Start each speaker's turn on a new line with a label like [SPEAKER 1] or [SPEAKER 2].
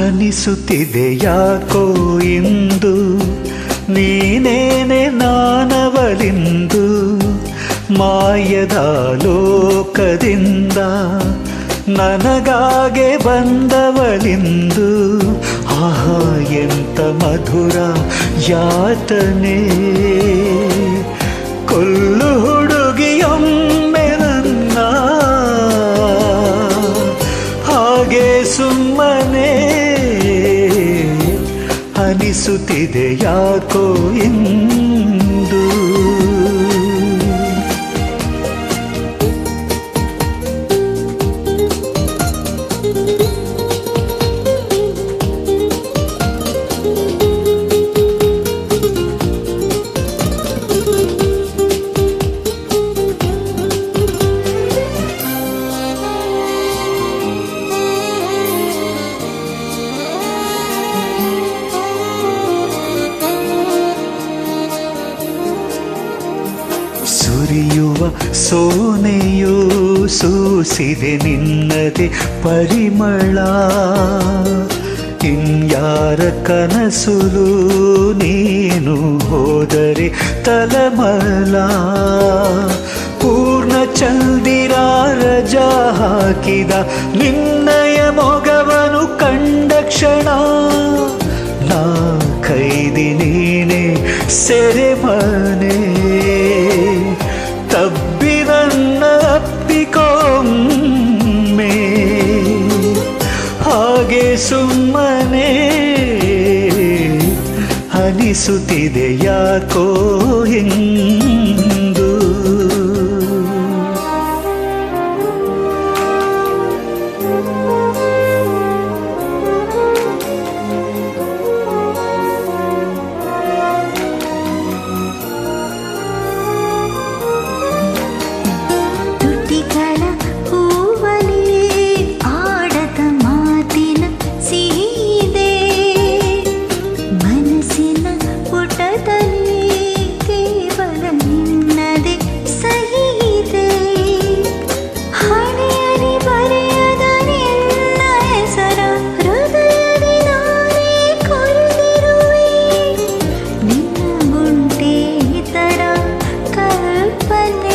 [SPEAKER 1] ಅನಿಸುತ್ತಿದೆ ಯಾಕೋ ಇಂದು ನೀನೇನೆ ನಾನವಲಿಂದು ಮಾಯದ ಲೋಕದಿಂದ ನನಗಾಗೆ ಬಂದವಲಿಂದು ಆಹಾ ಎಂತ ಮಧುರ ಯಾತನೆ ಕೊಲ್ಲು ಹುಡುಗಿಯೊಮ್ಮೆ ನನ್ನ ಹಾಗೆ ಸುಮ್ಮನೆ ಅನಿಸುತ್ತಿದೆ ಯಾಕೋ ಇಂದು ಸುರಿಯುವ ಸೋನೆಯು ಸೂಸಿದೆ ನಿನ್ನದೆ ಪರಿಮಳ ಇನ್ಯಾರ ಕನಸುಲು ನೀನು ಹೋದರೆ ತಲಮಲ ಪೂರ್ಣ ಚಂದಿರ ರಜ ಹಾಕಿದ ನಿನ್ನಯ ಮೊಗವನು ಕಂಡ ಕ್ಷಣ ನಾ ಕೈದಿ ನೀನೆ ಸೆರೆಮನೆ ತಬ್ಬಿರನ್ನ ಅಪ್ಪಿಕೊಮ್ಮೆ ಹಾಗೆ ಸುಮ್ಮನೆ ಅನಿಸುತ್ತಿದೆ ಯಾಕೋ ಎಂದು
[SPEAKER 2] ತುಟಿಗಳ ಹೂವಲಿ ಆಡದ ಮಾತಿನ ಸಿಹಿದೆ ಮನಸ್ಸಿನ ಪುಟದಲ್ಲಿ ಕೇವಲ ನಿನ್ನದೆ ಸಹಿದೆ ಹಣೆಯಲ್ಲಿ ಬರೆಯದ ನಿನ್ನ ಹೆಸರ ಹೃದಯದಿ ನಾನೇ ಕೊರೆದಿರುವೆ ನಿನ್ನ ಗುಂಟೆ ತರ ಕಲ್ಪನೆ